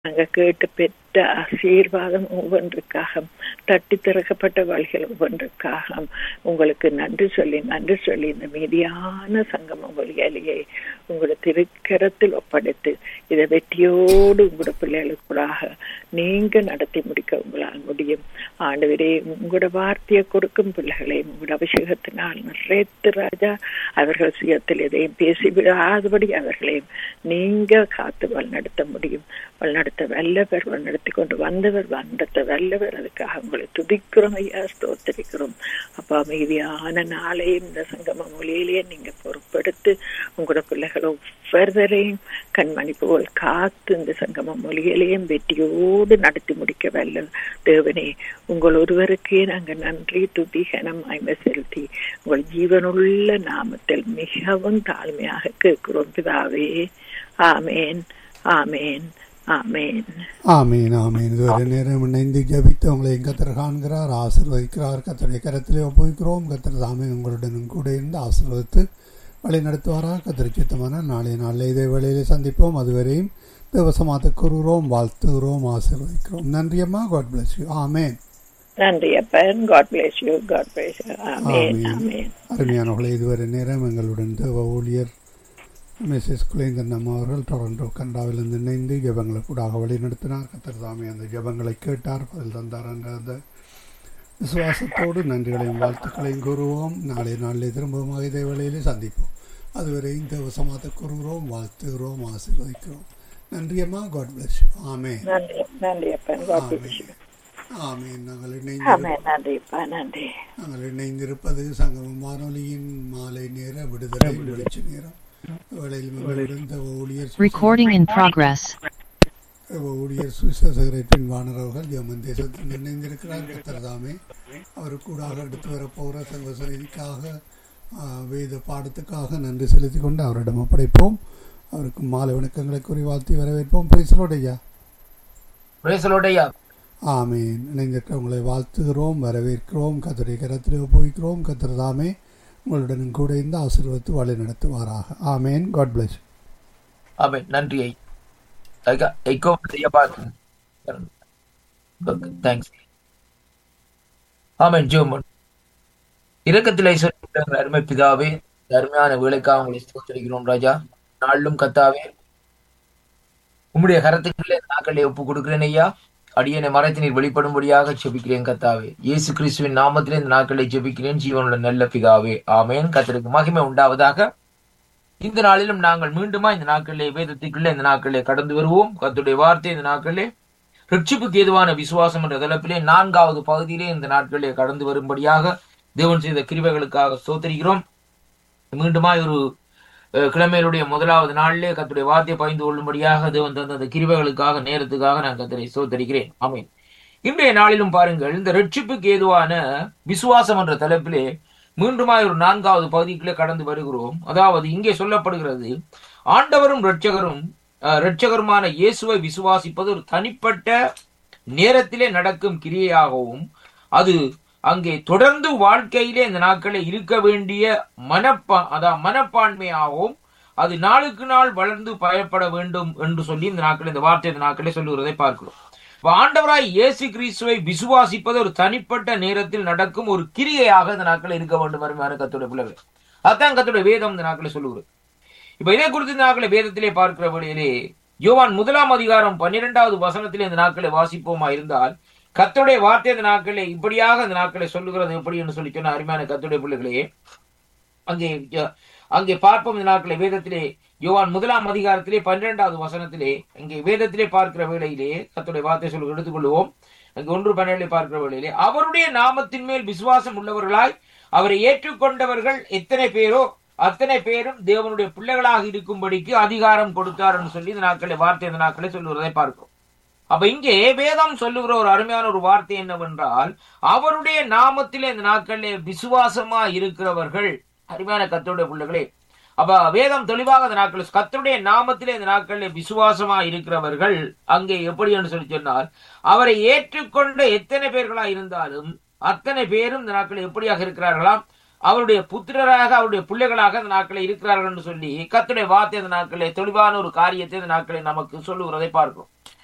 நாங்க கேட்டு பெற்ற ஆசீர்வாதம் ஒவ்வொன்றுக்காக தட்டி திறக்கப்பட்ட வழிகள் ஒவ்வொன்றுக்காக உங்களுக்கு நன்றி சொல்லி நன்றி சொல்லி இந்த மீதியான சங்கம வழியாலேயே உங்களோட திருக்கரத்தில் ஒப்படைத்து இதை வெற்றியோடு உங்களோட பிள்ளைகளுக்குள்ளாக நீங்க நடத்தி முடிக்க உங்களால் முடியும் ஆண்டவரே உங்களோட வார்த்தையை கொடுக்கும் பிள்ளைகளையும் உங்களோட அபிஷேகத்தினால் நிறைத்து ராஜா அவர்கள் சுயத்தில் எதையும் பேசி விடாதபடி அவர்களையும் நீங்க காத்து வழிநடத்த முடியும் வழிநடத்த வல்லவர் வழிநடத்தி கொண்டு வந்தவர் வந்தத்த வல்லவர் அதுக்காக உங்களை துதிக்கிறோம் ஐயா ஸ்தோத்திரிக்கிறோம் அப்பா அமைதியான நாளையும் இந்த சங்கம மொழியிலேயே நீங்க பொறுப்பெடுத்து உங்களோட பிள்ளைகள் ஒவ்வொருவரையும் கண்மணி போல் காத்து இந்த சங்கம மொழியிலேயும் வெற்றியோடு நடத்தி முடிக்க வல்ல தேவனே உங்கள் ஒருவருக்கே நாங்கள் நன்றி துதி கனம் ஐமை செலுத்தி உங்கள் ஜீவனுள்ள நாமத்தில் மிகவும் தாழ்மையாக கேட்கிறோம் பிதாவே ஆமேன் ஆமேன் ஆமேன் ஆமீன் ஆமீன் இதுவரை நேரம் இணைந்து ஜபித்து உங்களை கத்தர் காண்கிறார் ஆசிர்வதிக்கிறார் கத்தருடைய கரத்திலே ஒப்புவிக்கிறோம் கத்தர் தாமே உங்களுடனும் கூட இருந்து ஆசிர்வதித்து வழி நடத்துவாரா கத்தர் சித்தமான நாளை நாளில் இதே வேளையிலே சந்திப்போம் அதுவரையும் தேவசமாத்த கூறுகிறோம் வாழ்த்துகிறோம் ஆசிர்வதிக்கிறோம் நன்றி அம்மா காட் பிளஸ் யூ ஆமேன் நன்றி அப்பன் God bless you God bless you ஆமேன் ஆமேன் அருமையானவர்களே இதுவரை நேரம் எங்களுடன் தேவ ஊழியர் மிஸ்ஸஸ் குலேந்தன் அம்மா அவர்கள் டொரண்டோ கனடாவிலிருந்து இணைந்து ஜபங்களை கூடாக வழிநடத்தினார் கத்தர் தாமே அந்த ஜபங்களை கேட்டார் பதில் தந்தார் என்ற அந்த விசுவாசத்தோடு நன்றிகளையும் வாழ்த்துக்களையும் கூறுவோம் நாளை நாளிலே திரும்பவும் இதே வேளையிலே சந்திப்போம் அதுவரை இந்த வசமாத்த கூறுகிறோம் வாழ்த்துகிறோம் ஆசீர்வதிக்கிறோம் நன்றி அம்மா காட் பிளஸ் யூ ஆமே நன்றி நன்றி அப்பன் காட் பிளேஸ் யூ ஆமேன் நாங்கள் இணைந்து ஆமேன் நன்றி அப்பா நன்றி நாங்கள் இணைந்திருப்பது சங்கமம் வானொலியின் மாலை நேர விடுதலை வெளிச்ச நேரம் வேளையில் எங்களுடன் தேவ ஊழியர் Recording in progress. தேவ ஊழியர் சுவிசேஷகரின் வானரவர்கள் ஜெர்மன் தேசத்தில் இணைந்திருக்கிறார் கத்தர் தாமே அவர் கூடாக எடுத்து வரப்போகிற சர்வ செய்திக்காக ஆ, வேத பாடத்துக்காக நன்றி செலுத்தி கொண்டு அவரிடம் ஒப்படைப்போம் அவருக்கு மாலை வணக்கங்களை கூறி வாழ்த்தி வரவேற்போம் பேசுகிறோடையா பிரேசலோடையா ஆமீன் இணைந்திருக்கிறவங்களை வாழ்த்துகிறோம் வரவேற்கிறோம் கத்தருடைய கரத்திலே ஒப்புவிக்கிறோம் கத்தர் தாமே உங்களுடன் கூட இருந்து ஆசீர்வதித்து வழி நடத்துவாராக ஆமேன் காட் பிளஸ் ஆமென் நன்றி ஐ ஐயா ஐக்கோ செய்ய பார்த்து தேங்க்ஸ் ஆமென் ஜோமன் இரக்கத்தில் ஐஸ்வர்யம் அருமை பிதாவே இந்த அருமையான வேலைக்காக உங்களை ஸ்தோத்திரிக்கிறோம் ராஜா நாளிலும் கத்தாவே உம்முடைய கரத்துக்களே நாக்களை ஒப்பு கொடுக்கிறேன் ஐயா அடியனை மறைத்து நீர் வெளிப்படும்படியாக ஜெபிக்கிறேன் கத்தாவே இயேசு கிறிஸ்துவின் நாமத்திலே இந்த நாட்களை ஜெபிக்கிறேன் ஜீவனுள்ள நல்ல பிதாவே ஆமென் கத்தருக்கு மகிமை உண்டாவதாக இந்த நாளிலும் நாங்கள் மீண்டுமா இந்த நாட்களிலே வேதத்துக்குள்ளே இந்த நாட்களிலே கடந்து வருவோம் கர்த்தருடைய வார்த்தை இந்த நாட்களிலே ரட்சிப்புக்கு ஏதுவான விசுவாசம் என்ற தலைப்பிலே நான்காவது பகுதியிலே இந்த நாட்களிலே கடந்து வரும்படியாக தேவன் செய்த கிருபைகளுக்காக ஸ்தோத்திரிக்கிறோம் மீண்டுமாய் ஒரு அஹ், கிழமையிலுடைய முதலாவது நாளிலே கர்த்தருடைய வார்த்தையை பகிர்ந்து கொள்ளும்படியாக தேவன் தந்த அந்த கிருபைகளுக்காக நேரத்துக்காக நான் கத்தரை ஸ்தோத்தரிக்கிறேன் ஆமென் இன்றைய நாளிலும் பாருங்கள் இந்த ரட்சிப்புக்கு ஏதுவான விசுவாசம் என்ற தலைப்பிலே மீண்டுமாய் ஒரு நான்காவது பகுதிக்குள்ளே கடந்து வருகிறோம் அதாவது இங்கே சொல்லப்படுகிறது ஆண்டவரும் இரட்சகரும் அஹ், இரட்சகருமான இயேசுவை விசுவாசிப்பது ஒரு தனிப்பட்ட நேரத்திலே நடக்கும் கிரியையாகவும் அது அங்கே தொடர்ந்து வாழ்க்கையிலே இந்த நாட்களில் இருக்க வேண்டிய மனப்பா அதான் மனப்பான்மையாகவும் அது நாளுக்கு நாள் வளர்ந்து பயப்பட வேண்டும் என்று சொல்லி இந்த நாட்களில் இந்த வார்த்தை இந்த நாட்களே சொல்லுகிறதை பார்க்கிறோம் இப்ப ஆண்டவராய் இயேசு கிறிஸ்துவை விசுவாசிப்பது ஒரு தனிப்பட்ட நேரத்தில் நடக்கும் ஒரு கிரியையாக இந்த நாட்களில் இருக்க வேண்டும் அருமையான கத்துடைய பிள்ளைகள் அதான் கத்துடைய வேதம் இந்த நாட்களை சொல்லுகிறது இப்ப இதை குறித்து இந்த நாட்களை வேதத்திலே பார்க்கிற வழியிலே யோவான் முதலாம் அதிகாரம் பன்னிரெண்டாவது வசனத்திலே இந்த நாட்களை வாசிப்போமா இருந்தால் கத்துடைய வார்த்தை இந்த நாட்களே இப்படியாக இந்த நாட்களை சொல்லுகிறது எப்படி என்று சொல்லி சொன்ன அருமையான கத்துடைய பிள்ளைகளே அங்கே அஹ், அங்கே பார்ப்போம் இந்த நாட்களை வேதத்திலே யோவான் முதலாம் அதிகாரத்திலே பன்னிரெண்டாவது வசனத்திலே இங்கே வேதத்திலே பார்க்கிற வேளையிலே கத்துடைய வார்த்தை சொல்லி எடுத்துக்கொள்வோம் அங்கே ஒன்று பன்னிரண்டிலே பார்க்கிற வேளையிலே அவருடைய நாமத்தின் மேல் விசுவாசம் உள்ளவர்களாய் அவரை ஏற்றுக்கொண்டவர்கள் எத்தனை பேரோ அத்தனை பேரும் தேவனுடைய பிள்ளைகளாக இருக்கும்படிக்கு அதிகாரம் கொடுத்தார் என்று சொல்லி இந்த நாட்களை வார்த்தை இந்த நாட்களை சொல்லுவதை பார்க்கிறோம் அப்ப இங்கே வேதம் சொல்லுகிற ஒரு அருமையான ஒரு வார்த்தை என்னவென்றால் அவருடைய நாமத்திலே இந்த நாட்களிலே விசுவாசமா இருக்கிறவர்கள் அருமையான கத்தருடைய பிள்ளைகளே அப்ப வேதம் தெளிவாக இந்த நாட்கள் கத்தருடைய நாமத்திலே இந்த நாட்களில் விசுவாசமா இருக்கிறவர்கள் அங்கே எப்படி என்று சொல்லி சொன்னால் அவரை ஏற்றுக்கொண்ட எத்தனை பேர்களா இருந்தாலும் அத்தனை பேரும் இந்த நாட்களில் எப்படியாக இருக்கிறார்களாம் அவருடைய புத்திரராக அவருடைய பிள்ளைகளாக இந்த நாட்களில் இருக்கிறார்கள் என்று சொல்லி கத்துடைய வார்த்தை இந்த நாட்களில் தெளிவான ஒரு காரியத்தை இந்த நாட்களில் நமக்கு சொல்லுகிறதை பார்க்கிறோம்